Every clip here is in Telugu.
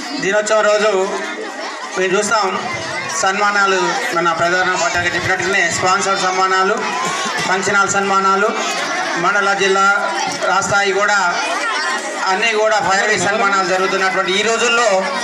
దినోత్సవం రోజు మేము చూస్తాం సన్మానాలు మన ప్రధాన పాఠాలు చెప్పినట్టుగానే స్పాన్సర్ సన్మానాలు ఫంక్షన్ హాల్ సన్మానాలు మండల జిల్లా రాస్తాయి కూడా అన్నీ కూడా ఫైర్ సన్మానాలు జరుగుతున్నటువంటి ఈ రోజుల్లో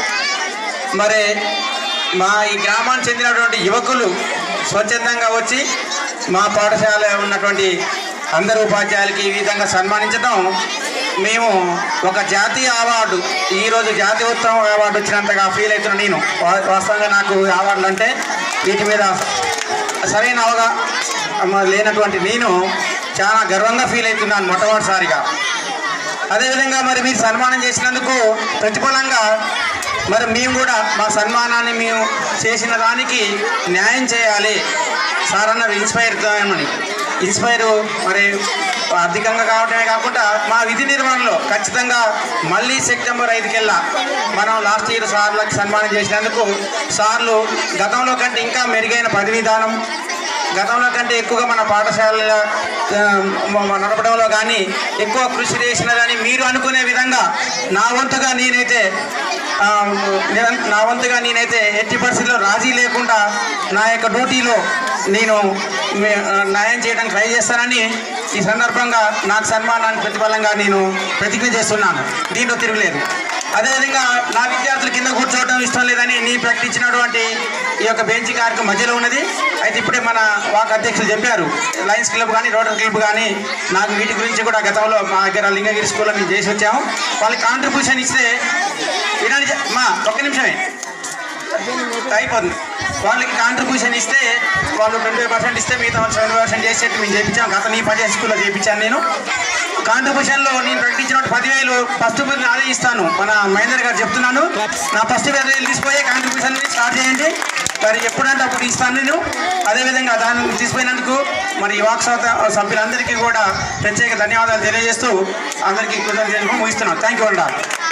మరి మా ఈ గ్రామానికి చెందినటువంటి యువకులు స్వచ్ఛందంగా వచ్చి మా పాఠశాల ఉన్నటువంటి అందరు ఉపాధ్యాయులకి ఈ విధంగా సన్మానించడం మేము ఒక జాతీయ అవార్డు ఈరోజు జాతీయ ఉత్సవం అవార్డు వచ్చినంతగా ఫీల్ అవుతున్నాను నేను వా- వాస్తవంగా నాకు ఈ అవార్డులు అంటే వీటి మీద సరైన అవగా లేనటువంటి నేను చాలా గర్వంగా ఫీల్ అవుతున్నాను మొట్టమొదటిసారిగా అదేవిధంగా మరి మీరు సన్మానం చేసినందుకు ప్రతిఫలంగా మరి మేము కూడా మా సన్మానాన్ని మేము చేసిన దానికి న్యాయం చేయాలి సార్ అన్నారు ఇన్స్పైర్ అని ఇన్స్పైర్ మరి ఆర్థికంగా కావటమే కాకుండా మా విధి నిర్వహణలో ఖచ్చితంగా మళ్ళీ సెప్టెంబర్ ఐదుకెళ్ళా మనం లాస్ట్ ఇయర్ సార్లకు సన్మానం చేసినందుకు సార్లు గతంలో కంటే ఇంకా మెరుగైన పని విధానం గతంలో కంటే ఎక్కువగా మన పాఠశాల ఆ, మ- నడపడంలో కానీ ఎక్కువ కృషి చేసిన కానీ మీరు అనుకునే విధంగా నా వంతుగా నేనైతే ఆ, నేను- నా వంతుగా నేనైతే ఎట్టి పరిస్థితుల్లో రాజీ లేకుండా నా యొక్క డ్యూటీలో నేను మే- ఆ, న్యాయం చేయడానికి ట్రై చేస్తానని ఈ సందర్భంగా నాకు సన్మానానికి ప్రతిఫలంగా నేను ప్రతిజ్ఞ చేస్తున్నాను దీంట్లో తిరగలేదు అదేవిధంగా నా విద్యార్థులు కింద కూర్చోవడం ఇష్టం లేదని నీ ప్రకటించినటువంటి ఈ యొక్క బెంచ్ కార్యక్రమం మధ్యలో ఉన్నది అయితే ఇప్పుడే మన వాక్ అధ్యక్షులు చెప్పారు లయన్స్ క్లబ్ కానీ రోటరీ క్లబ్ కానీ నాకు వీటి గురించి కూడా గతంలో మా దగ్గర లింగగిరి స్కూల్లో మేము చేసి వచ్చాము వాళ్ళకి కాంట్రిబ్యూషన్ ఇస్తే వినండి చె- మా ఒక్క నిమిషమే అయిపోతుంది వాళ్ళకి కాంట్రిబ్యూషన్ ఇస్తే వాళ్ళు ట్వంటీ ఫైవ్ పర్సెంట్ ఇస్తే మిగతా వాళ్ళు సెవెంటీ పర్సెంట్ చేసేట్టు మేము చేయించాం గత నీ పనిచేసే స్కూల్లో చేయించాను నేను కాంట్రిబ్యూషన్లో నేను ప్రకటించిన పదివేలు ఫస్ట్ బిల్ నాదే ఇస్తాను మన మహేందర్ గారు చెప్తున్నాను నా ఫస్ట్ పదివేలు తీసుకుపోయే కాంట్రిబ్యూషన్ స్టార్ట్ చేయండి మరి ఎప్పుడంటే అప్పుడు ఇస్తాను నేను అదేవిధంగా దాన్ని తీసుకుపోయినందుకు మరి ఈ వాక్ సభ సభ్యులందరికీ కూడా ప్రత్యేక ధన్యవాదాలు తెలియజేస్తూ అందరికీ కృతజ్ఞతలు ముగిస్తున్నాను థ్యాంక్ యూ అండి